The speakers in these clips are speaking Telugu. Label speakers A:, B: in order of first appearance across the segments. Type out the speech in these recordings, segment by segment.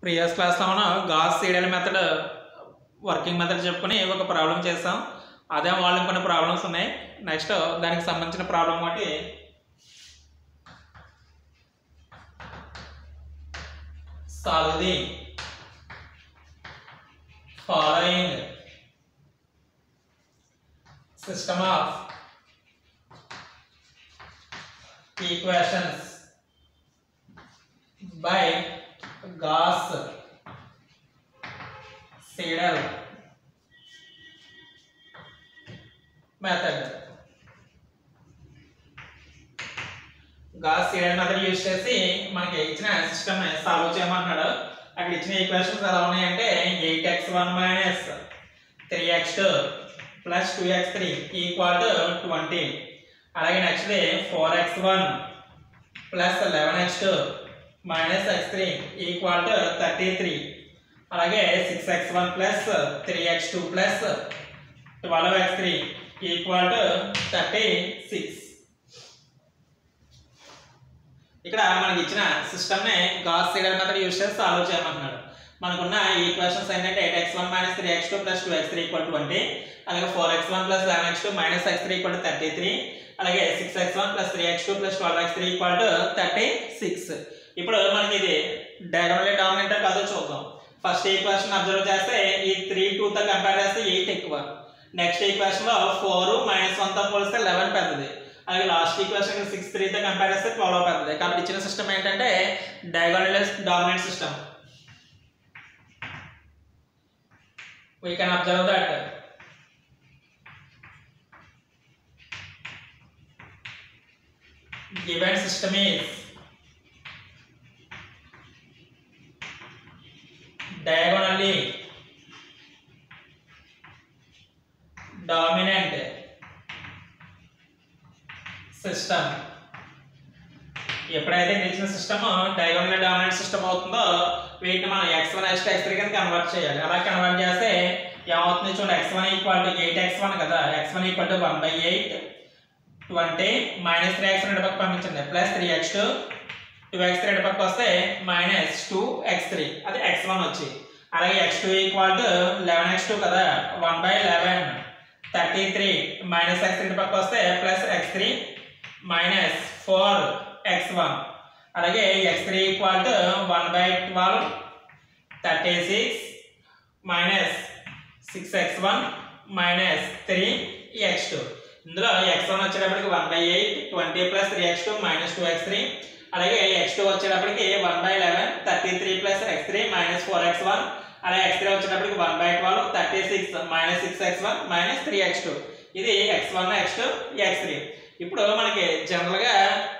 A: ప్రీవియస్ క్లాస్లో మనం Gauss Seidel method working method చెప్పుకొని ఒక ప్రాబ్లం చేసాం అదే వాళ్ళు కొన్ని ప్రాబ్లమ్స్ ఉన్నాయి నెక్స్ట్ దానికి సంబంధించిన ప్రాబ్లం ఒకటి solve the following system of equations by Gauss Seidel method. Gauss Seidel method use చేసి మనకి ఇచ్చిన సిస్టమ్ సాల్వ్ చేయమంటున్నాడు అక్కడ ఇచ్చిన ఈక్వేషన్స్ ఎలా ఉన్నాయంటే eight x one minus three x two plus two x three equal to twenty అలాగే next four x one plus eleven x two minus x three equal to thirty three అలాగే six x one plus three x two plus twelve x three equal to thirty six ఇక్కడ మనకి ఇచ్చిన సిస్టమ్ని గాస్ సీడల్ మెథడ్ యూస్ చేసి సాల్వ్ చేయమంటున్నాడు మనకున్న ఈక్వేషన్స్ ఏంటంటే eight x one minus three x two plus two x three equal twenty అలాగే four x one plus eleven x two minus x three equal thirty three అలాగే six x one plus three x two plus twelve x three equal to thirty six ఇప్పుడు మనకి ఇది డయాగోనల్ డామినేటర్ కాదో చూద్దాం ఫస్ట్ ఈక్వేషన్ అబ్జర్వ్ చేస్తే ఈ త్రీ టూతో కంపేర్ చేస్తే ఎయిట్ ఎక్కువ నెక్స్ట్ ఈక్వేషన్ లో ఫోర్ మైనస్ వన్తో పోలిస్తే లెవెన్ పెద్దది అలాగే లాస్ట్ ఈక్వేషన్ సిక్స్ త్రీతో కంపేర్ చేస్తే ట్వెల్వ్ పెద్దది కాబట్టి ఇచ్చిన సిస్టమ్ ఏంటంటే diagonal dominate system we can observe that given system is diagonally dominant system ఎప్పుడైతే ఇచ్చిన సిస్టమ్ డయాగోనల్ డామినెంట్ సిస్టమ్ అవుతుందో వీటిని మనం x one x x three కింద కన్వర్ట్ చేయాలి అలా కన్వర్ట్ చేస్తే ఏమవుతుంది చూడండి x one equal to eight x one కదా x one equal to one by eight twenty minus three x రెండు పక్క పంపించండి plus three x two two x రెండు పక్క వస్తే మైనస్ టూ ఎక్స్ త్రీ అది ఎక్స్ వన్ వచ్చి అలాగే x two equal to eleven x two కదా one by eleven thirty three minus x రెండు పక్క వస్తే plus x three minus four x one అలాగే x three equal to one by twelve thirty six minus six x one minus three x two ఇందులో ఎక్స్ వన్ వచ్చేటప్పటికి one by eight twenty plus three x two minus two x three అలాగే ఎక్స్ టూ వచ్చేటప్పటికి one by eleven thirty three plus x three minus four x one అలాగే ఎక్స్ త్రీ వచ్చేటప్పటికి one by twelve thirty six minus six x one minus three x two ఇది x one x two x three ఇప్పుడు మనకి జనరల్గా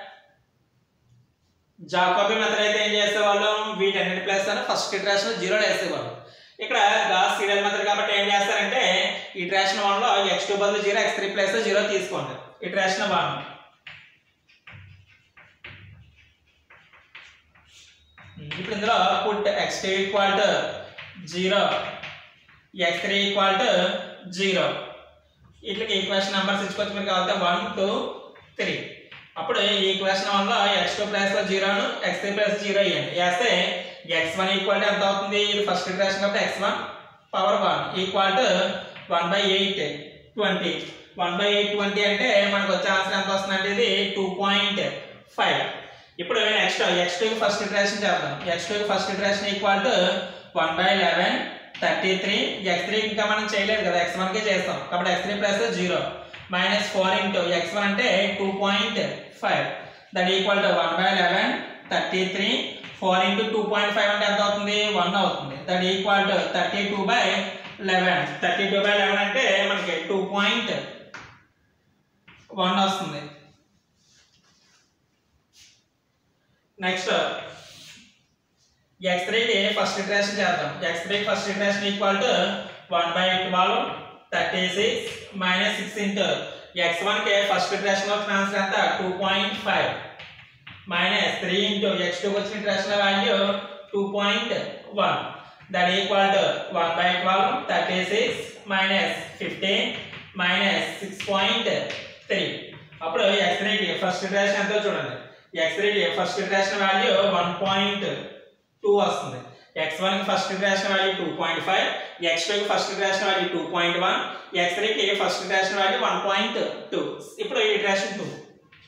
A: జాకోబీ మెథడ్ అయితే ఏం చేసేవాళ్ళం వీటన్నిటి ప్లస్ అని ఫస్ట్ ఇటరేషన్ జీరో వేసేవాళ్ళం ఇక్కడ గాస్ సీరియల్ మెథడ్ కాబట్టి ఏం చేస్తారంటే ఇటరేషన్ వన్ లో ఎక్స్ టూ బదులు zero x three plus zero తీసుకోండి ఇటరేషన్ వన్ ఇప్పుడు ఇందులో put x two equal to zero x three equal to zero ఇట్లకి ఈక్వేషన్ నెంబర్స్ ఇచ్చుకోవచ్చు మీరు కావాలంటే వన్ టూ త్రీ అప్పుడు ఈ ఈక్వేషన్ వన్ లో ఎక్స్ టూ ప్లస్ జీరోను ఎక్స్ త్రీ ప్లస్ జీరో ఇవ్వండి వేస్తే ఎక్స్ వన్ ఈక్వల్ టు ఎంత అవుతుంది ఇది ఫస్ట్ ఈక్వేషన్ కాబట్టి x one power one equal to one by eight twenty one by eight twenty అంటే మనకు వచ్చే ఆన్సర్ ఎంత వస్తుందంటే ఇది టూ పాయింట్ ఫైవ్ ఇప్పుడు నెక్స్ట్ ఎక్స్ టూకి ఫస్ట్ ఇటరేషన్ చేద్దాం ఎక్స్ టూకి first iteration equal to one by eleven thirty three x three ఇంకా మనం చేయలేదు కదా ఎక్స్ వన్కే చేస్తాం కాబట్టి x three plus zero minus four into x one అంటే two point five that equal to one by eleven thirty three four into two point five అంటే ఎంత అవుతుంది వన్ అవుతుంది that equal to thirty two by eleven thirty two by eleven అంటే మనకి టూ పాయింట్ వన్ వస్తుంది నెక్స్ట్ ఎక్స్ త్రీకి ఫస్ట్ ఇటరేషన్ చేద్దాం ఎక్స్ త్రీకి first iteration equal to one by twelve thirty six minus six into x వన్కి ఫస్ట్ ఇటరేషన్ వచ్చిన ఆన్సర్ ఎంత two point five minus three into x టూకి వచ్చిన iteration value two point one that equal to one by twelve thirty six minus fifteen minus six point three అప్పుడు ఎక్స్ త్రీకి ఫస్ట్ ఇటరేషన్ ఎంతో చూడండి ఎక్స్ త్రీకి first iteration value one point two వస్తుంది ఎక్స్ వన్ కి first iteration value two point five x two కి first iteration value two point one x త్రీకి first iteration value one point two ఇప్పుడు ఇటరేషన్ టూ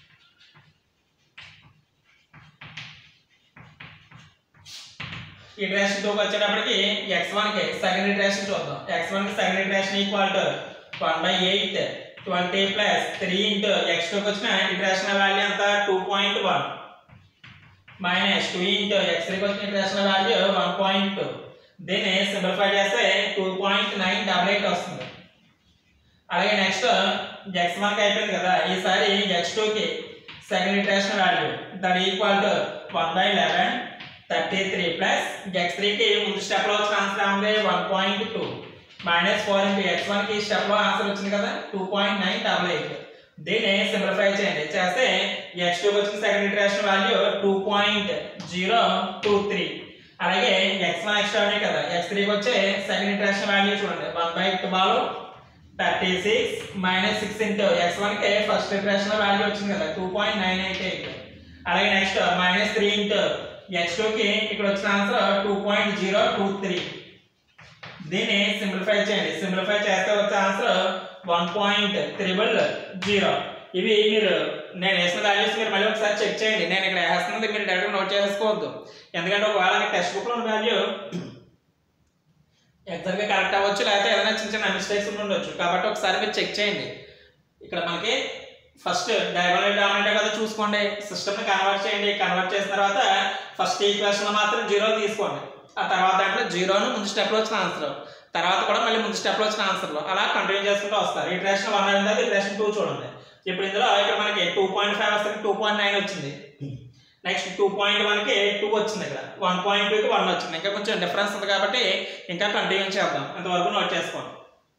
A: ఇటరేషన్ టూకి వచ్చేటప్పటికి ఎక్స్ వన్ కి సెకండ్ ఇటరేషన్ చూద్దాం ఎక్స్ వన్ కి second iteration equal to one by eight twenty plus three into x టూకి వచ్చిన ఇటరేషన్ వాల్యూ ఎంత two point one minus two into x త్రీకి వచ్చిన iteration value one point two దీన్ని సింప్లిఫై చేస్తే two point nine double eight వస్తుంది అలాగే నెక్స్ట్ ఎక్స్ వన్కి అయిపోయింది కదా ఈసారి ఎక్స్ టూకి second iteration value that equal to one by eleven thirty three plus x త్రీకి ముందు స్టెప్లో వచ్చిన ఆన్సర్ ఏముంది one point two minus four into x వన్కి స్టెప్లో ఆన్సర్ వచ్చింది కదా two point nine double eight దీన్ని సింప్లిఫై చేయండి చేస్తే ఎక్స్ టూకి వచ్చిన second iteration value two point zero two three అలాగే ఎక్స్ వన్ ఎక్స్ట్రా ఉన్నాయి కదా ఎక్స్ త్రీకి వచ్చే సెకండ్ ఇటరేషన్ వాల్యూ చూడండి one by twelve thirty six minus six into x వన్కి ఫస్ట్ ఇటరేషన్ వాల్యూ వచ్చింది కదా two point nine eight eight అలాగే next minus three into x టూకి ఇక్కడ వచ్చిన answer two point zero two three దీన్ని సింప్లిఫై చేయండి సింప్లిఫై చేస్తే వచ్చే answer one point triple zero ఇవి మీరు నేను వేసిన వాల్యూస్ మీరు మళ్ళీ ఒకసారి చెక్ చేయండి నేను ఇక్కడ వేస్తున్నది మీరు డైరెక్ట్ నోట్ చేసుకోవద్దు ఎందుకంటే ఒకవేళ టెక్స్ట్ బుక్లో ఉన్న వాల్యూ ఎగ్జాక్ట్గా కరెక్ట్ అవ్వచ్చు లేకపోతే ఏదైనా చిన్న చిన్న మిస్టేక్స్ ఉండి ఉండొచ్చు కాబట్టి ఒకసారి మీరు చెక్ చేయండి ఇక్కడ మనకి ఫస్ట్ డయాగోనల్ డామినేట్ కదా చూసుకోండి సిస్టమ్ని కన్వర్ట్ చేయండి కన్వర్ట్ చేసిన తర్వాత ఫస్ట్ ఈక్వేషన్లో మాత్రం జీరో తీసుకోండి ఆ తర్వాత దాంట్లో జీరోను ముందు స్టెప్లో వచ్చిన ఆన్సర్ తర్వాత కూడా మళ్ళీ ముందు స్టెప్లో వచ్చిన ఆన్సర్లు అలా కంటిన్యూ చేసుకుంటూ వస్తారు ఇటరేషన్ వన్ అయింది అది ఇటరేషన్ టూ చూడండి ఇప్పుడు ఇందులో ఇక్కడ మనకి టూ పాయింట్ ఫైవ్ వస్తుంది టూ పాయింట్ నైన్ వచ్చింది నెక్స్ట్ టూ పాయింట్ వన్కి టూ వచ్చింది ఇక్కడ వన్ పాయింట్ టూకి వన్ వచ్చింది ఇంకా కొంచెం డిఫరెన్స్ ఉంది కాబట్టి ఇంకా కంటిన్యూ చేద్దాం అంతవరకు నోట్ చేసుకోండి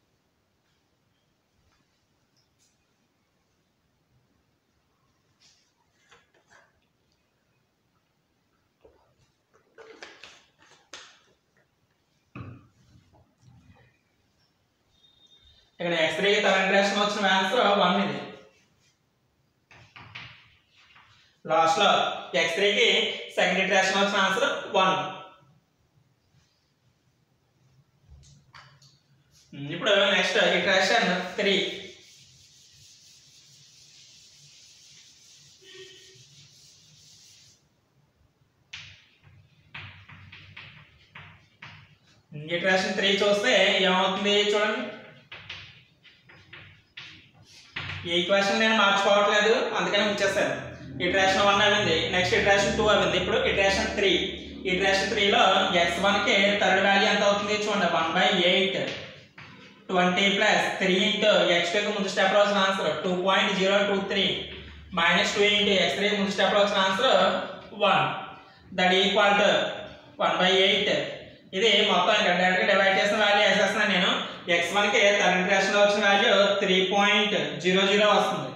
A: ఇక్కడ ఎక్స్ త్రీకి థర్డ్ ఇంటరేషన్ వచ్చిన ఆన్సర్ వన్ ఇది లాస్ట్ లో ఎక్స్ త్రీకి సెకండ్ ఇంటరేషన్ వచ్చిన ఆన్సర్ వన్ ఇప్పుడు next iteration three iteration three చూస్తే ఏమవుతుంది చూడండి ఈ ఈక్వేషన్ నేను మార్చుకోవట్లేదు అందుకని ఉంచేస్తాను ఇటరేషన్ వన్ అయింది నెక్స్ట్ ఇటరేషన్ టూ అయింది ఇప్పుడు ఇటరేషన్ త్రీ ఇటరేషన్ త్రీలో ఎక్స్ వన్కి థర్డ్ వాల్యూ ఎంత అవుతుంది చూడండి one by eight twenty plus three into x టూకి ముందు స్టెప్లో వచ్చిన answer two point zero two three minus two into x three ముందు స్టెప్లో వచ్చిన answer one that equal to one by eight ఇది మొత్తం ఇక్కడ డైరెక్ట్గా డివైడ్ చేసిన వాల్యూ వేసేస్తున్నాను నేను ఎక్స్ వన్కి థర్డ్ ఇంటరేషన్లో వచ్చిన value three point zero zero వస్తుంది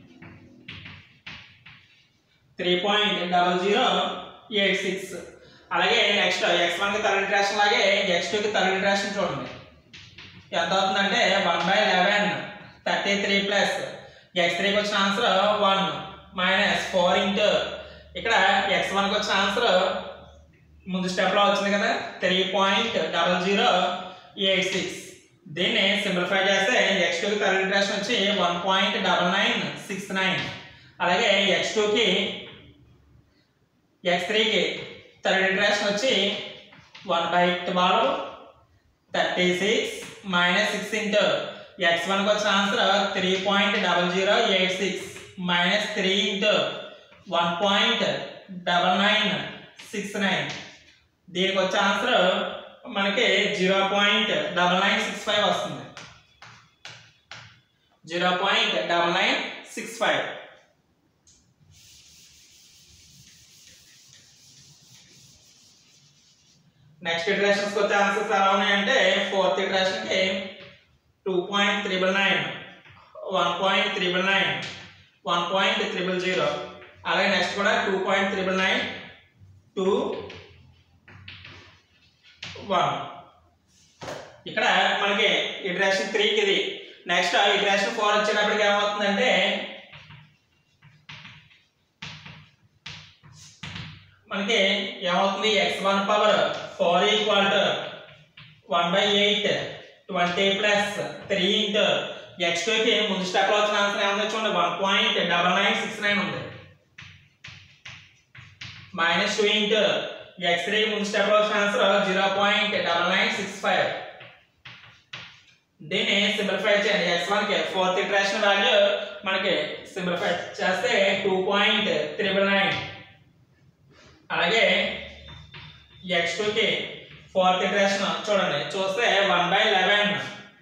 A: three point double zero eight six అలాగే నెక్స్ట్ ఎక్స్ వన్కి థర్డ్ ఇంటరేషన్ లాగే ఎక్స్ టూకి థర్డ్ ఇంటరేషన్ చూడండి ఎంత అవుతుందంటే one by eleven thirty three plus x త్రీకి వచ్చిన answer one minus four into ఇక్కడ ఎక్స్ వన్కి వచ్చిన ఆన్సర్ ముందు స్టెప్లో వచ్చింది కదా three point double zero eight six దీన్ని సింప్లిఫై చేస్తే ఎక్స్ టూకి థర్డ్ ఇంటరేషన్ వచ్చి one point double nine six nine అలాగే ఎక్స్ టూకి ఎక్స్ త్రీకి థర్డ్ ఇంటరేషన్ వచ్చి one by twelve thirty six minus six into x వన్కి వచ్చిన answer three point double zero eight six minus three into one point double nine six nine దీనికి వచ్చే ఆన్సర్ మనకి zero point double nine six five వస్తుంది zero point double nine six five next ఇటరేషన్స్కి వచ్చే ఆన్సర్స్ ఎలా ఉన్నాయంటే ఫోర్త్ ఇటరేషన్కి two point triple nine one point triple nine one point triple zero అలాగే నెక్స్ట్ కూడా two point triple nine two one ఇక్కడ మనకి ఇటరేషన్ త్రీకి ఇది నెక్స్ట్ ఇటరేషన్ ఫోర్ వచ్చేటప్పటికి ఏమవుతుందంటే మనకి ఏమవుతుంది x one power four equal to one by eight twenty plus three into x టూకి ముందు స్టెప్లో వచ్చిన ఆన్సర్ ఏముంది చూడండి one point double nine six nine ఉంది minus two into x three ముందు స్టెప్లో వచ్చిన answer zero point double nine six five దీన్ని సింప్లిఫై చేయండి ఎక్స్ వన్ కి ఫోర్త్ ఇటరేషన్ వాల్యూ మనకి సింప్లిఫై చేస్తే టూ పాయింట్ త్రిబుల్ నైన్ అలాగే ఎక్స్ కి ఫోర్త్ ఇటరేషన్ చూడండి చూస్తే one by eleven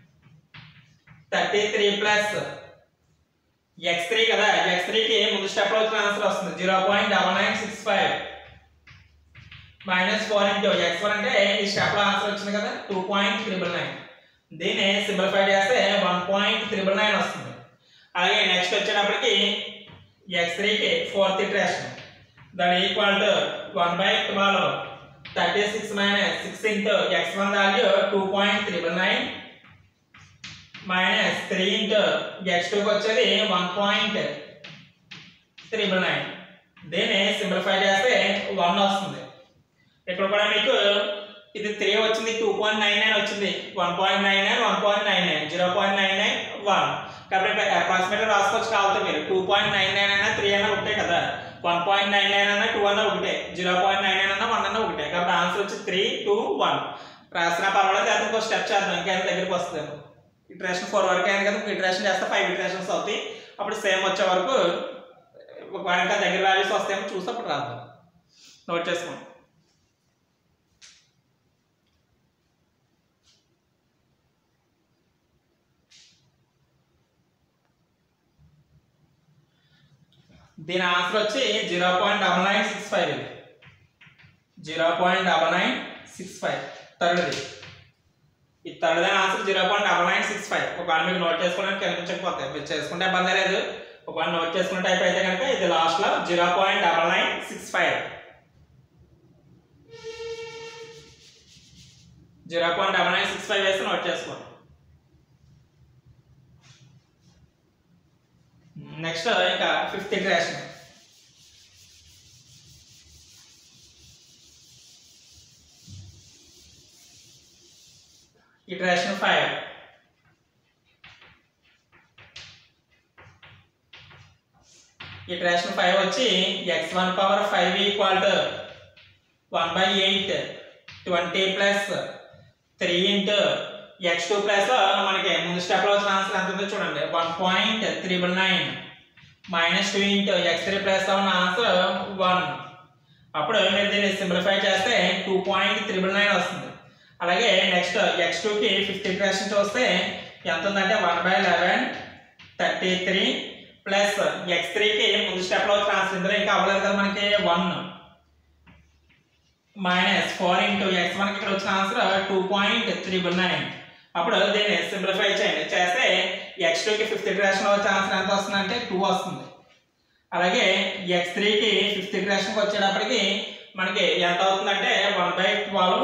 A: thirty three plus x three కదా ఎక్స్ త్రీకి ముందు స్టెప్ లో వచ్చిన ఆన్సర్ వస్తుంది zero point double nine six five minus four into x one అంటే ఈ స్టెప్ లో ఆన్సర్ వచ్చింది కదా టూ పాయింట్ త్రిబుల్ నైన్ దీన్ని సింప్లిఫై చేస్తే వన్ పాయింట్ త్రిబుల్ నైన్ వస్తుంది అలాగే నెక్స్ట్ వచ్చేటప్పటికి ఎక్స్ త్రీకి ఫోర్త్ ఇటరేషన్ దాని equal to one by twelve thirty six minus six into x one value two point triple nine minus three into x టూకి వచ్చేది వన్ పాయింట్ త్రిబుల్ నైన్ దీన్ని సింప్లిఫై చేస్తే వన్ వస్తుంది ఇక్కడ కూడా మీకు ఇది త్రీ వచ్చింది టూ పాయింట్ నైన్ నైన్ వచ్చింది one point nine nine one point nine nine zero point nine nine one కాబట్టి అప్రాక్సిమేట్గా రాసుకోవచ్చు కావాలి మీరు టూ పాయింట్ నైన్ నైన్ అయినా త్రీ అయినా ఒకటే కదా వన్ పాయింట్ నైన్ నైన్ అన్నా టూ అన్నా ఒకటే జీరో పాయింట్ నైన్ నైన్ అన్నా వన్ అన్నా ఒకటే కాబట్టి ఆన్సర్ వచ్చి త్రీ టూ వన్ రాసినా పర్వాలేదు అయితే ఇంకో స్టెప్ చేద్దాం ఇంకా దగ్గరికి వస్తుంది ఇటరేషన్ ఫోర్ వరకు అయింది కదా ఇటరేషన్ చేస్తే ఫైవ్ ఇటరేషన్స్ అవుతాయి అప్పుడు సేమ్ వచ్చే వరకు ఒకవేళ ఇంకా దగ్గర వాల్యూస్ వస్తాయేమో చూసి అప్పుడు రాద్దాం నోట్ చేసుకోండి దీని ఆన్సర్ వచ్చి zero point double nine six five ఇది zero point double nine six five థర్డ్ది ఈ థర్డ్ దాని answer zero point double nine six five ఒకవేళ మీకు నోట్ చేసుకోవడానికి కనిపించకపోతే మీరు చేసుకుంటే ఇబ్బంది లేదు ఒకవేళ నోట్ చేసుకునే టైప్ అయితే కనుక ఇది లాస్ట్లో zero point double nine six five zero point double nine six five వేసి నోట్ చేసుకోండి నెక్స్ట్ ఇంకా fifth interaction iteration five iteration five వచ్చి x one power five equal to one by eight twenty plus three into x two plus మనకి ముందు స్టెప్లో వచ్చిన ఆన్సర్ ఎంత ఉందో చూడండి one point triple nine minus two into x three plus ఉన్న ఆన్సర్ వన్ అప్పుడు మీరు దీన్ని సింప్లిఫై చేస్తే టూ పాయింట్ త్రిబుల్ నైన్ వస్తుంది అలాగే నెక్స్ట్ ఎక్స్ టూకి ఫిఫ్టీ పర్సెంట్ చూస్తే ఎంత ఉందంటే one by eleven thirty three plus x త్రీకి ముందు స్టెప్లో వచ్చిన ఆన్సర్ ఇందులో ఇంకా అవ్వలేదు కదా మనకి one minus four into x వన్కి ఇక్కడ వచ్చిన answer two point triple nine అప్పుడు దీన్ని సింప్లిఫై చేయండి చేస్తే ఎక్స్ టూకి ఫిఫ్త్ ఇటరేషన్ వచ్చే ఆన్సర్ ఎంత వస్తుంది అంటే టూ వస్తుంది అలాగే ఎక్స్ త్రీకి ఫిఫ్త్ ఇటరేషన్కి వచ్చేటప్పటికి మనకి ఎంత అవుతుందంటే one by twelve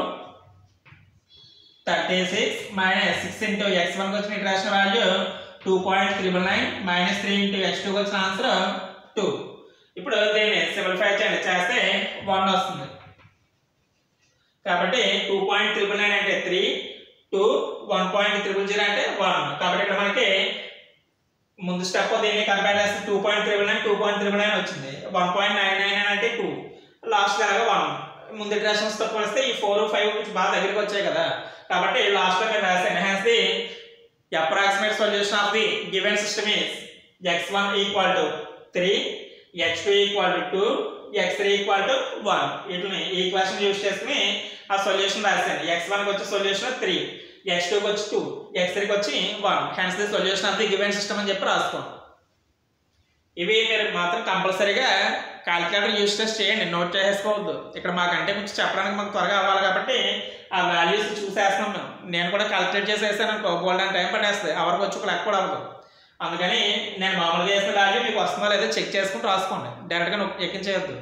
A: thirty six minus six into x వన్కి వచ్చిన iteration value two point triple nine minus three into x టూకి వచ్చిన ఆన్సర్ టూ ఇప్పుడు దీన్ని సింప్లిఫై చేయండి చేస్తే వన్ వస్తుంది కాబట్టి టూ పాయింట్ త్రిబుల్ నైన్ అంటే three two one point triple zero అంటే వన్ కాబట్టి ఇక్కడ మనకి ముందు స్టెప్ దీన్ని కంపేర్ చేస్తే two point triple nine two point triple nine వచ్చింది one point nine nine nine అంటే టూ లాస్ట్ కనుక వన్ ముందు ఇటరేషన్స్ తో పోలిస్తే ఈ ఫోర్ ఫైవ్ బాగా దగ్గరికి వచ్చాయి కదా కాబట్టి లాస్ట్ లో మీరు రాశాను hence the approximate solution of the given system is x one equal to three x two equal to two x three equal to one వీటిని ఈక్వేషన్ యూస్ చేసుకుని ఆ సొల్యూషన్ రాశాను ఎక్స్ వన్కి వచ్చే సొల్యూషన్ త్రీ ఎక్స్ టూకి వచ్చి టూ ఎక్స్ త్రీకి వచ్చి one hence the solution of the given system అని చెప్పి రాసుకోండి ఇవి మీరు మాత్రం కంపల్సరీగా క్యాలిక్యులేటర్ యూస్ చేసి చేయండి నోట్ చేసేసుకోవద్దు ఇక్కడ మాకంటే కొంచెం చెప్పడానికి మాకు త్వరగా అవ్వాలి కాబట్టి ఆ వాల్యూస్ చూసేస్తున్నాం మేము నేను కూడా క్యాలిక్యులేట్ చేసేసాను అనుకో గోల్డ్ అని టైం పట్టేస్తుంది ఎవరికి వచ్చి ఒక లెక్క కూడా అవ్వదు అందుకని నేను మామూలుగా వేసిన వాల్యూ మీకు వస్తుందో లేదో చెక్ చేసుకుని రాసుకోండి డైరెక్ట్గా నొక్కి ఎక్కించేయద్దు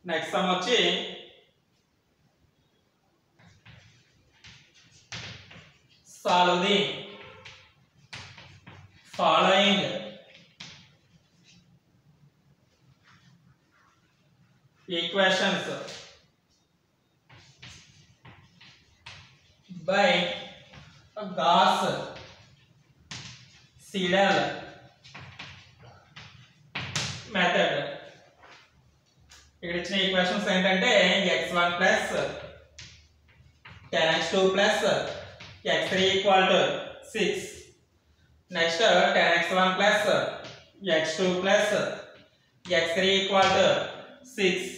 A: నెక్స్ట్ సమ్ వచ్చి solve the following equations by Gauss Seidel method ఇక్కడ ఇచ్చిన ఈక్వేషన్స్ ఏంటంటే x one plus ten x two plus x three equal to six next ten x one plus x two plus x three equal to six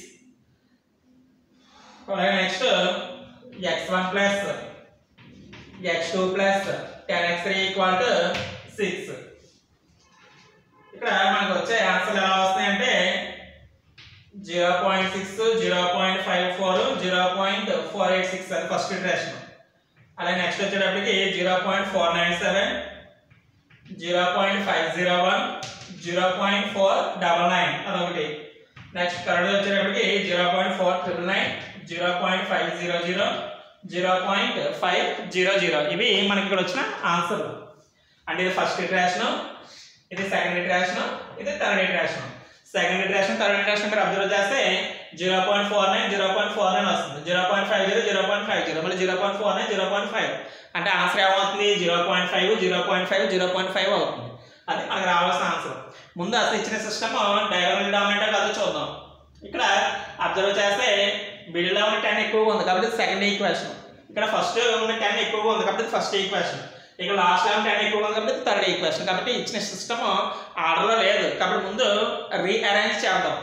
A: అలాగే next x one plus x two plus ten x three equal to six ఇక్కడ మనకు వచ్చే ఆన్సర్లు ఎలా వస్తాయంటే zero point six zero point five four zero point four eight six అది ఫస్ట్ ఇటరేషన్ అలాగే నెక్స్ట్ వచ్చేటప్పటికి zero point four nine seven zero point five zero one zero point four double nine అదొకటి నెక్స్ట్ థర్డ్ వచ్చేటప్పటికి zero point four triple nine zero point five zero zero zero point five zero zero ఇవి మనకి ఇక్కడ వచ్చిన ఆన్సర్లు అంటే ఇది ఫస్ట్ ఇటరేషన్ ఇది సెకండ్ ఇటరేషన్ ఇది third iteration second iteration third iteration మీరు అబ్జర్వ్ చేస్తే zero point four nine zero point four nine వస్తుంది zero point five zero zero point five zero మళ్ళీ zero point four nine zero point five అంటే ఆన్సర్ ఏమవుతుంది zero point five zero point five zero point five అవుతుంది అది మనకు రావాల్సిన ఆన్సర్ ముందు అసలు ఇచ్చిన సిస్టమ్ డయాగోనల్ డామినేటర్ కాదో చూద్దాం ఇక్కడ అబ్జర్వ్ చేస్తే మిడిల్ ఉన్న టెన్ ఎక్కువగా ఉంది కాబట్టి సెకండ్ ఈక్వేషన్ ఇక్కడ ఫస్ట్ ఉన్న టెన్ ఎక్కువగా ఉంది కాబట్టి ఫస్ట్ ఈక్వేషన్ ఇక్కడ లాస్ట్ టైం టెన్ ఎక్కువగా ఉంది కాబట్టి థర్డ్ ఈక్వేషన్ కాబట్టి ఇచ్చిన సిస్టమ్ ఆర్డర్లో లేదు కాబట్టి ముందు రీఅరేంజ్ చేద్దాం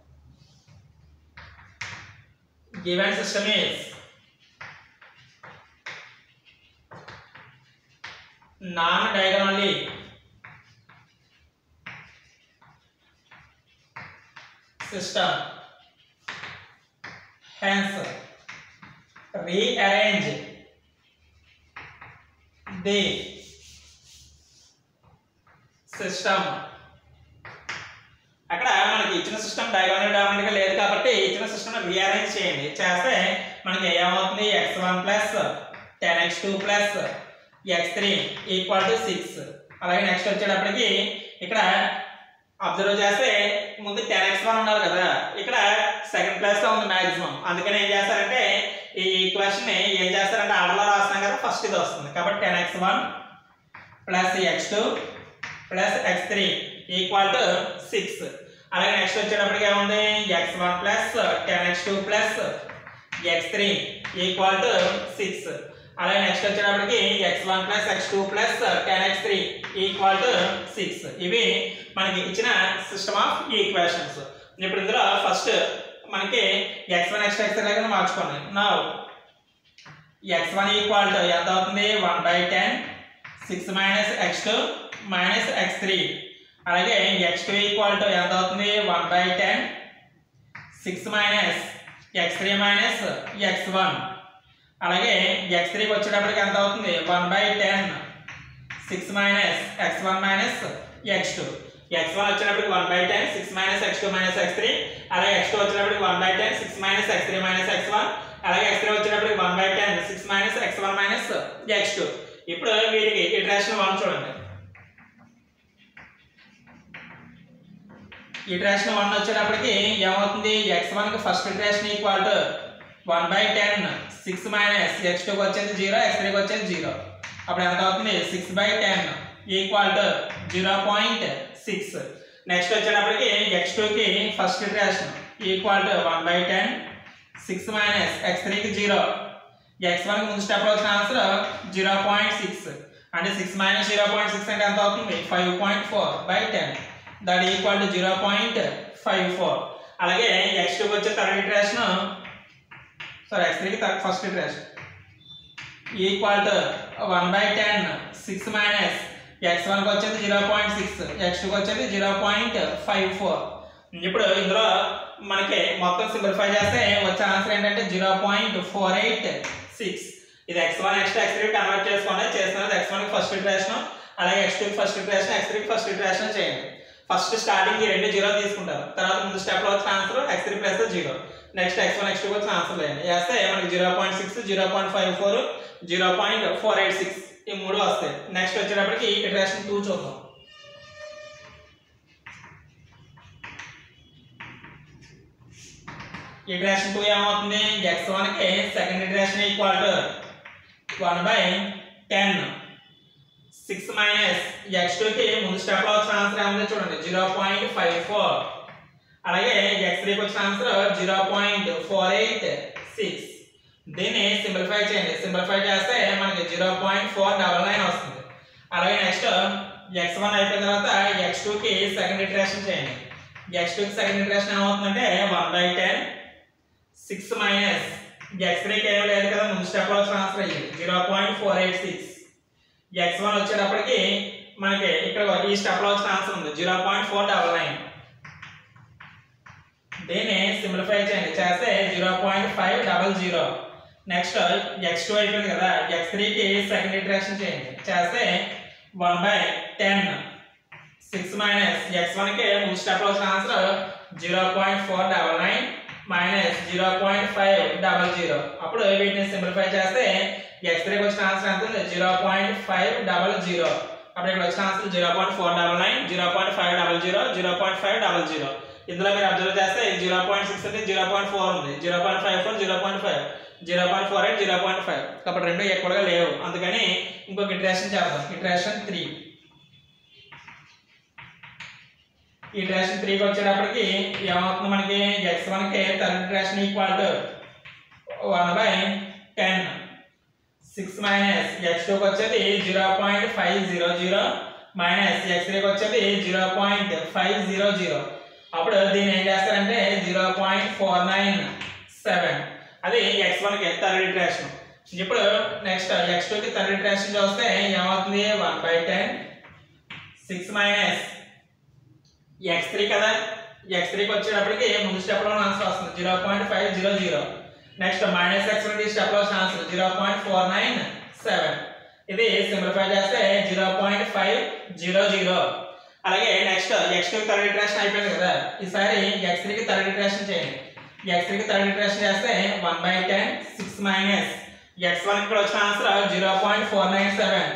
A: given system is non diagonally system hence rearrange the system అక్కడ మనకి ఇచ్చిన సిస్టమ్ డయాగోనల్ డామినెంట్ గా లేదు కాబట్టి ఇచ్చిన సిస్టమ్ రీఅరేంజ్ చేయండి చేస్తే మనకి ఏమవుతుంది x one plus ten x two plus x three equal to six అలాగే నెక్స్ట్ వచ్చేటప్పటికి ఇక్కడ అబ్జర్వ్ చేస్తే ముందు టెన్ ఎక్స్ వన్ ఉండాలి కదా ఇక్కడ సెకండ్ ప్లేస్ లో ఉంది మాక్సిమం అందుకని ఏం చేస్తారంటే ఈ ఈక్వేషన్ ని ఏం చేస్తారంటే ఆర్డర్లో రాస్తాం కదా ఫస్ట్ ఇది వస్తుంది కాబట్టి ten x one plus x two plus x three equal to six అలాగే నెక్స్ట్ వచ్చేటప్పటికి ఏముంది x one plus ten x two plus x three equal to six అలాగే నెక్స్ట్ వచ్చేటప్పటికి x one plus x two plus ten x three equal to six ఇవి మనకి ఇచ్చిన సిస్టమ్ ఆఫ్ ఈక్వేషన్స్ ఇప్పుడు ఇందులో ఫస్ట్ మనకి ఎక్స్ వన్ ఎక్స్ ఎక్స్ లాగా మార్చుకోండి నా ఎక్స్ వన్ ఈక్వల్ టు ఎంత అవుతుంది one by ten six minus x two minus x three అలాగే ఎక్స్ టూ ఈక్వల్ టు ఎంత అవుతుంది one by ten six minus x three minus x one అలాగే ఎక్స్ త్రీకి వచ్చేటప్పటికి ఎంత అవుతుంది one by ten six minus x one minus x two x one వచ్చేటప్పటికి one by ten six minus x two minus x three అలాగే ఎక్స్ టూ వచ్చేటప్పటికి one by ten six minus x three minus x one అలాగే ఎక్స్ త్రీ వచ్చేటప్పటికి one by ten six minus x one minus x two ఇప్పుడు వీటికి ఇటరేషన్ వన్ చూడండి ఇటరేషన్ వన్ వచ్చేటప్పటికి ఏమవుతుంది ఎక్స్ వన్ కి first iteration equal to one by ten six minus x టూకి వచ్చేది జీరో ఎక్స్ త్రీకి వచ్చేది జీరో అప్పుడు ఎంత అవుతుంది six by ten equal to zero point six next వచ్చేటప్పటికి ఎక్స్ టూకి first iteration equal to one by ten six minus x త్రీకి జీరో ఎక్స్ వన్కి ముందు స్టెప్ వచ్చిన ఆన్సర్ జీరో పాయింట్ సిక్స్ అంటే six minus zero point six అంటే ఎంత అవుతుంది five point four by ten that equal to zero point five four అలాగే ఎక్స్ టూకి వచ్చే థర్డ్ ఇటరేషన్ సారీ ఎక్స్ త్రీకి first iteration equal to one by ten six minus x వన్కి వచ్చేది జీరో పాయింట్ సిక్స్ ఎక్స్ టూకి వచ్చేది జీరో పాయింట్ ఫైవ్ ఫోర్ ఇప్పుడు ఇందులో మనకి మొత్తం సింప్లిఫై చేస్తే వచ్చే ఆన్సర్ ఏంటంటే zero point four eight six ఇది x one x x three convert చేసుకోండి చేస్తున్నది ఎక్స్ వన్కి ఫస్ట్ ఇటరేషన్ అలాగే ఎక్స్ టూకి ఫస్ట్ ఇటరేషన్ ఎక్స్ త్రీకి ఫస్ట్ ఇటరేషన్ చేయండి ఫస్ట్ స్టార్టింగ్ ఈ రెండు జీరో తీసుకుంటారు తర్వాత ముందు స్టెప్లో వచ్చిన answer x three plus zero next x one x two వచ్చిన ఆన్సర్ లేదు వేస్తే మనకి zero point six zero point five four zero point four eight six ఈ మూడు వస్తాయి నెక్స్ట్ వచ్చేటప్పటికి ఇటరేషన్ టూ చూద్దాం ఇటరేషన్ టూ ఏమవుతుంది ఎక్స్ వన్కి second iteration equal to one by ten six minus x టూకి ముందు స్టెప్లో వచ్చిన ఆన్సర్ ఏముంది చూడండి జీరో పాయింట్ ఫైవ్ ఫోర్ అలాగే ఎక్స్ త్రీకి వచ్చిన answer zero point four eight six దీన్ని సింప్లిఫై చేయండి సింప్లిఫై చేస్తే మనకి zero point four double nine వస్తుంది అలాగే నెక్స్ట్ ఎక్స్ వన్ అయిపోయిన తర్వాత ఎక్స్ టూకి సెకండ్ ఇటరేషన్ చేయండి ఎక్స్ టూకి సెకండ్ ఇటరేషన్ ఏమవుతుందంటే one by ten six minus x త్రీకి ఏం లేదు కదా ముందు స్టెప్లో వచ్చిన ఆన్సర్ అయ్యింది zero point four eight six x one వచ్చేటప్పటికి మనకి ఇక్కడ ఈ స్టెప్లో వచ్చిన ఆన్సర్ ఉంది zero point four double nine దీన్ని సింప్లిఫై చేయండి చేస్తే zero point five double zero next x two అయిపోయింది కదా ఎక్స్ త్రీకి సెకండ్ ఇంటరాక్షన్ చేయండి చేస్తే one by ten six minus x వన్కి ముందు స్టెప్లో వచ్చిన answer zero point four double nine minus zero point five double zero అప్పుడు వీటిని సింప్లిఫై చేస్తే ఎక్స్ త్రీకి వచ్చిన ఆన్సర్ ఎంత ఉంది zero point five double zero అప్పుడు ఇక్కడ వచ్చిన answer zero point four double nine zero point five double zero zero point five double zero ఇందులో మీరు అబ్జర్వ్ చేస్తే జీరో పాయింట్ సిక్స్ ఉంది జీరో పాయింట్ ఫోర్ ఉంది zero point five four zero point five zero point four eight zero point five కాబట్టి రెండు ఎక్కువగా లేవు అందుకని ఇంకొక ఇటరేషన్ చేద్దాం ఇటరేషన్ త్రీ ఇటరేషన్ త్రీకి వచ్చేటప్పటికి ఏమవుతుంది మనకి ఎక్స్ వన్కి third iteration equal to one by ten six minus x టూకి వచ్చేది zero point five zero zero minus x త్రీకి వచ్చేది zero point five zero zero అప్పుడు దీన్ని ఏం చేస్తారంటే zero point four nine seven అది ఎక్స్ వన్కి థర్డ్ ఇటరేషన్ ఇప్పుడు నెక్స్ట్ ఎక్స్ టూకి థర్డ్ ఇటరేషన్ చూస్తే ఏమవుతుంది one by ten six minus x three కదా ఎక్స్ త్రీకి వచ్చేటప్పటికి ముందు స్టెప్లో ఆన్సర్ వస్తుంది zero point five zero zero next minus x నుండి స్టెప్లో వచ్చిన answer zero point four nine seven ఇది సింప్లిఫై చేస్తే zero point five zero zero అలాగే next x two third iteration అయిపోయింది కదా ఈసారి ఎక్స్ త్రీకి థర్డ్ ఇటరేషన్ చేయండి ఎక్స్ త్రీకి థర్డ్ ఇటరేషన్ చేస్తే one by ten six minus x one ఇక్కడ వచ్చిన answer zero point four nine seven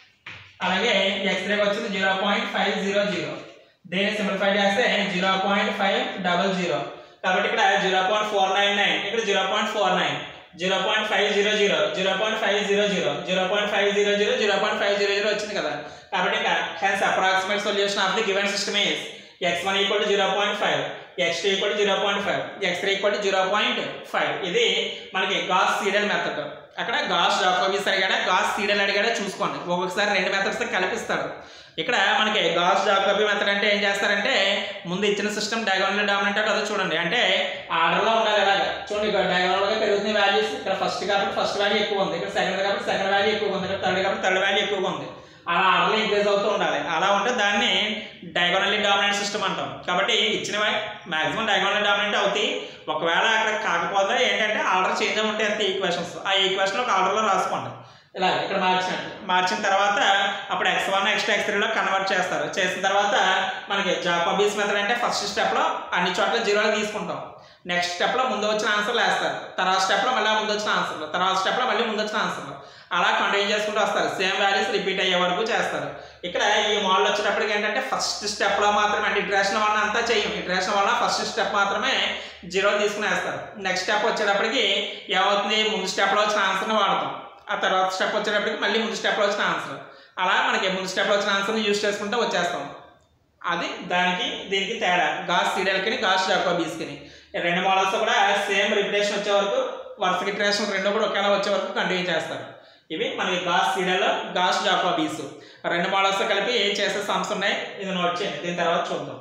A: అలాగే ఎక్స్ త్రీకి వచ్చింది zero point five zero zero దీన్ని సింప్లిఫై చేస్తే zero point five double zero కాబట్టి ఇక్కడ zero point four nine nine ఇక్కడ zero point four nine zero point five zero zero zero point five zero zero zero point five zero zero zero point five zero zero వచ్చింది కదా కాబట్టి ఇంకా hence approximate solution of the given system is x one equal to zero point five x two equal to zero point five x three equal to zero point five ఇది మనకి గాస్ సీడల్ మెథడ్ అక్కడ గాస్ జాకోబీస్ అడిగాడా గాస్ సీడల్ అడిగాడా చూసుకోండి ఒక్కొక్కసారి రెండు మెథడ్స్ కలిపిస్తాడు ఇక్కడ మనకి గాస్ జాకోబీ మెథడ్ అంటే ఏం చేస్తారంటే ముందు ఇచ్చిన సిస్టమ్ డయాగోనల్ డామినెంట్ అంటే అదో చూడండి అంటే ఆర్డర్లో ఉండాలి ఇలాగ చూడండి ఇక్కడ డయాగోనల్గా పెరుగుతున్న వాల్యూస్ ఇక్కడ ఫస్ట్ కాబట్టి ఫస్ట్ వాల్యూ ఎక్కువ ఉంది ఇక్కడ సెకండ్ కాబట్టి సెకండ్ వాల్యూ ఎక్కువ ఉంది ఇక్కడ థర్డ్ కాబట్టి థర్డ్ వాల్యూ ఎక్కువగా ఉంది అలా ఆర్డర్లో ఇంక్రీజ్ అవుతూ ఉండాలి అలా ఉంటే దాన్ని డయాగోనల్లీ డామినెంట్ సిస్టమ్ అంటాం కాబట్టి ఇచ్చిన మాక్సిమం డయాగోనల్ డామినెంట్ అవుతాయి ఒకవేళ అక్కడ కాకపోతే ఏంటంటే ఆర్డర్ చేంజ్ ఉంటే అంతే ఈక్వేషన్స్ ఆ ఈక్వేషన్ ఒక ఆర్డర్లో రాసుకోండి ఇలా ఇక్కడ మార్చినట్టు మార్చిన తర్వాత అప్పుడు x one x two x త్రీలో కన్వర్ట్ చేస్తారు చేసిన తర్వాత మనకి జాకోబీస్ మెథడ్ అంటే ఫస్ట్ స్టెప్లో అన్ని చోట్ల జీరోలు తీసుకుంటాం నెక్స్ట్ స్టెప్లో ముందు వచ్చిన ఆన్సర్లు వేస్తారు తర్వాత స్టెప్లో మళ్ళీ ముందు వచ్చిన ఆన్సర్లు తర్వాత స్టెప్లో మళ్ళీ ముందు వచ్చిన ఆన్సర్లు అలా కంటిన్యూ చేసుకుంటూ వస్తారు సేమ్ వాల్యూస్ రిపీట్ అయ్యే వరకు చేస్తారు ఇక్కడ ఈ మోడల్ వచ్చేటప్పటికి ఏంటంటే ఫస్ట్ స్టెప్లో మాత్రమే అంటే ఇటరేషన్ వల్ల అంతా చేయం ఇటరేషన్ వల్ల ఫస్ట్ స్టెప్ మాత్రమే జీరో తీసుకుని వేస్తారు నెక్స్ట్ స్టెప్ వచ్చేటప్పటికి ఏమవుతుంది ముందు స్టెప్లో వచ్చిన ఆన్సర్ని వాడతాం ఆ తర్వాత స్టెప్ వచ్చేటప్పటికి మళ్ళీ ముందు స్టెప్లో వచ్చిన ఆన్సర్ అలా మనకి ముందు స్టెప్లో వచ్చిన ఆన్సర్ని యూస్ చేసుకుంటూ వచ్చేస్తాం అది దానికి దీనికి తేడా గాస్ సీరియల్కి గాస్ జాకోబీస్కి రెండు మోడల్స్ కూడా సేమ్ రిపిటేషన్ వచ్చే వరకు వరుస ఇటరేషన్ రెండు కూడా ఒకేలా వచ్చే వరకు కంటిన్యూ చేస్తారు ఇవి మనకి గాస్ సీరియల్ గాస్ జాకోబీస్ రెండు మోడల్స్ కలిపి చేసే సమ్స్ ఉన్నాయి ఇది నోట్ చేయండి దీని తర్వాత చూద్దాం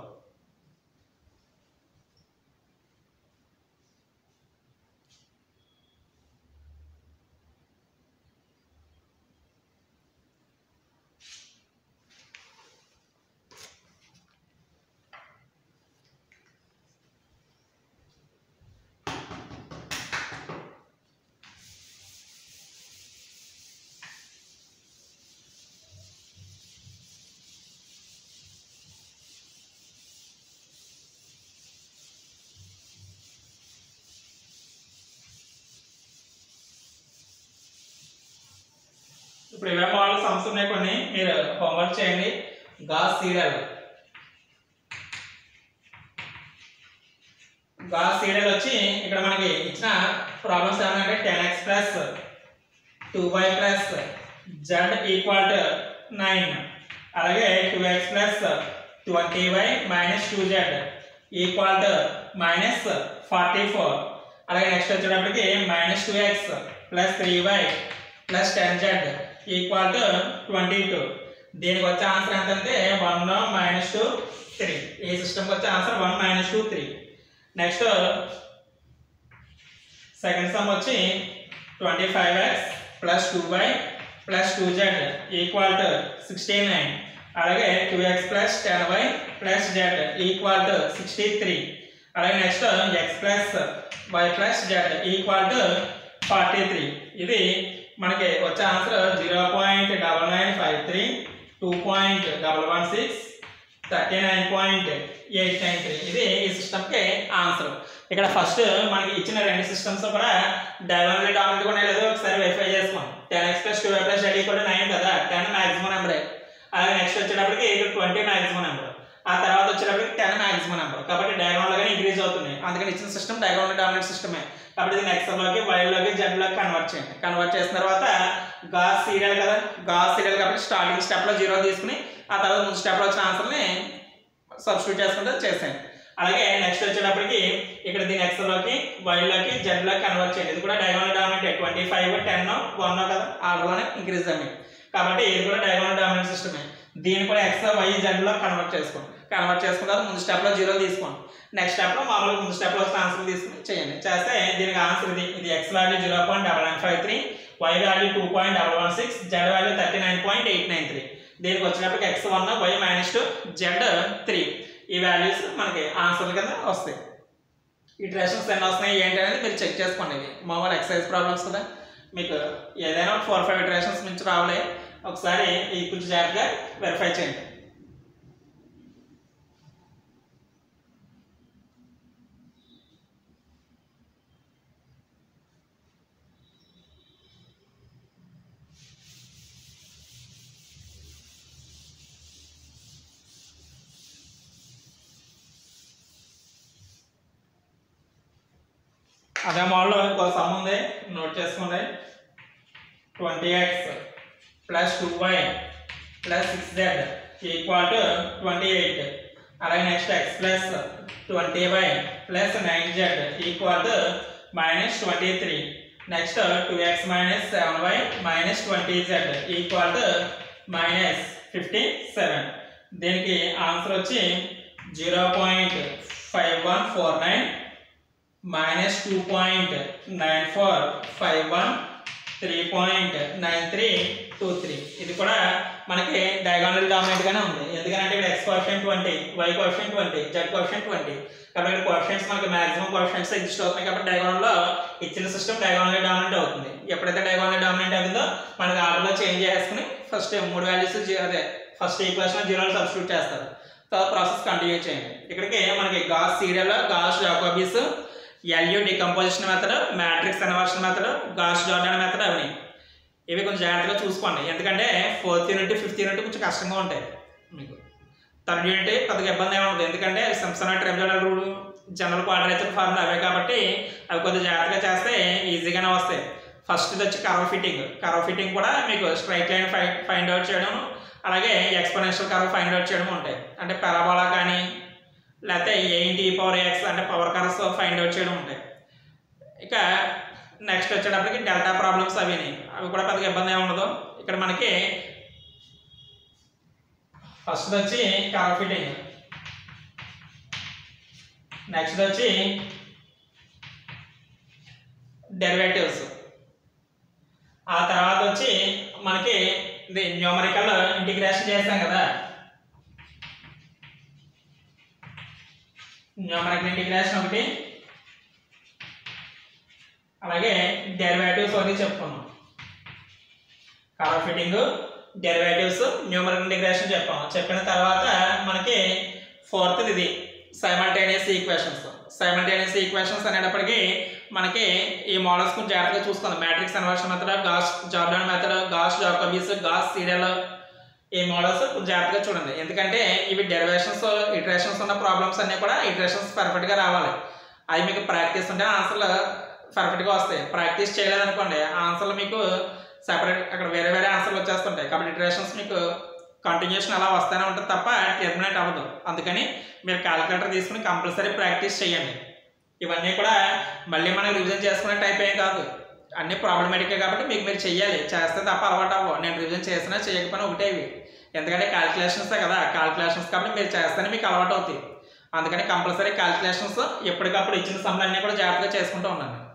A: ఇప్పుడు ఇవే మోడల్ సమ్స్ ఉన్నాయి కొన్ని మీరు హోంవర్క్ చేయండి గాస్ సీరియల్ గాస్ సీరియల్ వచ్చి ఇక్కడ మనకి ఇచ్చిన ప్రాబ్లమ్స్ ఏమంటే ten x plus two y plus z equal to nine అలాగే two x plus twenty y minus two z equal to minus forty four అలాగే నెక్స్ట్ వచ్చేటప్పటికి minus two x plus three y plus ten z equal to twenty two దీనికి వచ్చే ఆన్సర్ ఎంత అంటే వన్ మైనస్ టూ త్రీ ఈ సిస్టమ్కి వచ్చే answer one minus two three next second sum వచ్చి twenty five x plus two y plus two z equal to sixty nine అలాగే two x plus ten y plus z equal to sixty three అలాగే next x plus y plus z equal to forty three ఇది మనకి వచ్చే answer zero point double nine five three two point double one six thirty nine point eight nine three ఇది ఈ సిస్టమ్కి ఆన్సర్ ఇక్కడ ఫస్ట్ మనకి ఇచ్చిన రెండు సిస్టమ్స్ కూడా డైవర్లీ డామినెంట్ కూడా లేదో ఒకసారి వెరిఫై చేసుకోండి ten x plus two plus z కూడా నైన్ కదా టెన్ మాక్సిమం నెంబరే అలాగే నెక్స్ట్ వచ్చేటప్పటికి ఇక్కడ ట్వంటీ మాక్సిమం నెంబర్ ఆ తర్వాత వచ్చేటప్పటికి టెన్ మాక్సిమం నెంబర్ కాబట్టి డయాగోనల్ గానే ఇంక్రీజ్ అవుతుంది అందుకని ఇచ్చిన సిస్టమ్ డయాగోనల్ డామినెంట్ సిస్టమే కాబట్టి ఇది నెక్స్ట్ లోకి వైల్డ్ లోకి జెడ్ లోకి కన్వర్ట్ చేయండి కన్వర్ట్ చేసిన తర్వాత గాస్ సీరియల్ కదా గాస్ సీరియల్ కాబట్టి స్టార్టింగ్ స్టెప్ లో జీరో తీసుకుని ఆ తర్వాత ముందు స్టెప్ లో వచ్చిన ఆన్సర్ని సబ్స్టిట్యూట్ చేసుకుంటే చేసేయండి అలాగే నెక్స్ట్ వచ్చేటప్పటికి ఇక్కడ దీని ఎక్స్ లోకి వైల్డ్ లోకి జెడ్ లోకి కన్వర్ట్ చేయండి ఇది కూడా diagonal dominant twenty five ten one కదా ఆర్డర్లోనే ఇంక్రీజ్ అయ్యి కాబట్టి ఇది కూడా డయాగోనల్ డామినెంట్ సిస్టమే దీన్ని కూడా ఎక్స్ వై జెడ్ లో కన్వర్ట్ చేసుకోండి కన్వర్ట్ చేసుకున్న తర్వాత ముందు స్టెప్ లో జీరో తీసుకోండి నెక్స్ట్ స్టెప్ లో మామూలుగా ముందు స్టెప్ లో వచ్చిన ఆన్సర్ తీసుకుని చేయండి చేస్తే దీనికి ఆన్సర్ ఇది ఇది x value zero point double nine five three y value two point double one six z value thirty nine point eight nine three దీనికి వచ్చినప్పటికి x one y minus two z three ఈ వాల్యూస్ మనకి ఆన్సర్ల కింద వస్తాయి ఈ ట్రెషన్స్ ఎన్ని వస్తున్నాయి ఏంటి అనేది మీరు చెక్ చేసుకోండి ఇవి మామూలు ఎక్సర్సైజ్ ప్రాబ్లమ్స్ కదా మీకు ఏదైనా ఫోర్ ఫైవ్ ట్రెషన్స్ నుంచి రావాలి ఒకసారి ఈ కొంచెం జాగ్రత్తగా వెరిఫై చేయండి అదే మోడల్ ఇంకో సమ్ ఉంది నోట్ చేసుకోండి twenty x plus two y plus six z equal to twenty eight అలాగే next x plus twenty y plus nine z equal to minus twenty three next two x minus seven y minus twenty z equal to minus fifty seven దీనికి ఆన్సర్ వచ్చి zero point five one four nine minus two point nine four five one three point nine three two three ఇది కూడా మనకి డయాగోనల్ డామినెంట్ గానే ఉంది ఎందుకంటే ఇక్కడ x coefficient twenty y coefficient twenty z coefficient twenty కాబట్టి ఇక్కడ కోఎఫిషియంట్స్ మనకి మాక్సిమం కోఎఫిషియంట్స్ ఎగ్జిస్ట్ అవుతున్నాయి కాబట్టి డయాగోనల్ లో ఇచ్చిన సిస్టమ్ డయాగోనల్ డామినెంట్ అవుతుంది ఎప్పుడైతే డయాగోనల్ డామినెంట్ అవుతుందో మనకి ఆర్డర్ లో చేంజ్ చేసుకుని ఫస్ట్ మూడు వాల్యూస్ అదే ఫస్ట్ ఈక్వేషన్ జీరోలు సబ్స్టిట్యూట్ చేస్తారు తర్వాత ప్రాసెస్ కంటిన్యూ చేయండి ఇక్కడికి మనకి Gauss Seidel Gauss Jacobi's LU decomposition method matrix conversion method Gauss Jordan method అవి ఇవి కొంచెం జాగ్రత్తగా చూసుకోండి ఎందుకంటే ఫోర్త్ యూనిట్ ఫిఫ్త్ యూనిట్ కొంచెం కష్టంగా ఉంటాయి మీకు థర్డ్ యూనిట్ పెద్దగా ఇబ్బంది ఏమి ఉంటుంది ఎందుకంటే సంస్థన ట్రెబులర్ రూల్ జనరల్ క్వాడ్రేచర్ ఫార్ములా అవే కాబట్టి అవి కొద్దిగా జాగ్రత్తగా చేస్తే ఈజీగానే వస్తాయి ఫస్ట్ ఇది వచ్చి కర్వ్ ఫిట్టింగ్ కర్వ్ ఫిట్టింగ్ కూడా మీకు స్ట్రైట్ లైన్ ఫై ఫైండ్ అవుట్ చేయడం అలాగే ఎక్స్పోనెన్షియల్ కర్వ్ ఫైండ్ అవుట్ చేయడం ఉంటాయి అంటే పెరాబోలా కానీ లేకపోతే ఏంటి పవర్ ఎక్స్ అంటే పవర్ కర్వ్స్ ఫైండ్ అవుట్ చేయడం ఉంటాయి ఇక నెక్స్ట్ వచ్చేటప్పటికి డెల్టా ప్రాబ్లమ్స్ అవి అవి కూడా పెద్దగా ఇబ్బంది ఏమి ఉండదు ఇక్కడ మనకి ఫస్ట్ వచ్చి కర్వ్ ఫిట్టింగ్ నెక్స్ట్ వచ్చి డెరివేటివ్స్ ఆ తర్వాత వచ్చి మనకి ఇది న్యూమరికల్ ఇంటిగ్రేషన్ చేస్తాం కదా న్యూమరికల్ ఇంటిగ్రేషన్ ఒకటి అలాగే డెరివేటివ్స్ ఒకటి చెప్పుకున్నాం colour fitting derivatives numerical integration చెప్పాం చెప్పిన తర్వాత మనకి ఫోర్త్ ఇది సైమల్టేనియస్ ఈక్వేషన్స్ సైమల్టేనియస్ ఈక్వేషన్స్ అనేటప్పటికి మనకి ఈ మోడల్స్ కొంచెం జాగ్రత్తగా చూసుకోండి matrix conversion method Gauss Jordan method Gauss Jacobi's Gauss Seidel ఈ మోడల్స్ కొంచెం జాగ్రత్తగా చూడండి ఎందుకంటే ఇవి డెరివేషన్స్ ఇటరేషన్స్ ఉన్న ప్రాబ్లమ్స్ అన్నీ కూడా ఇటరేషన్స్ పర్ఫెక్ట్గా రావాలి అవి మీకు ప్రాక్టీస్ ఉంటే ఆన్సర్లు పర్ఫెక్ట్గా వస్తాయి ప్రాక్టీస్ చేయలేదనుకోండి ఆన్సర్లు మీకు సెపరేట్ అక్కడ వేరే వేరే ఆన్సర్లు వచ్చేస్తుంటాయి కాబట్టి ఇటరేషన్స్ మీకు కంటిన్యూషన్ అలా వస్తూనే ఉంటుంది తప్ప టెర్మినేట్ అవ్వదు అందుకని మీరు క్యాలిక్యులేటర్ తీసుకుని కంపల్సరీ ప్రాక్టీస్ చేయండి ఇవన్నీ కూడా మళ్ళీ మనం రివిజన్ చేసుకునే టైప్ ఏం కాదు అన్ని ప్రాబ్లమేటిక్ కాబట్టి మీకు మీరు చెయ్యాలి చేస్తే తప్ప అలవాటు అవ్వ నేను రివిజన్ చేసినా చేయకపోయినా ఒకటే ఇవి ఎందుకంటే క్యాలిక్యులేషన్సే కదా క్యాలిక్యులేషన్స్ కాబట్టి మీరు చేస్తేనే మీకు అలవాటు అవుతాయి అందుకని కంపల్సరీ క్యాలిక్యులేషన్స్ ఎప్పటికప్పుడు ఇచ్చిన సమ్లన్నీ కూడా జాగ్రత్తగా చేసుకుంటూ ఉండండి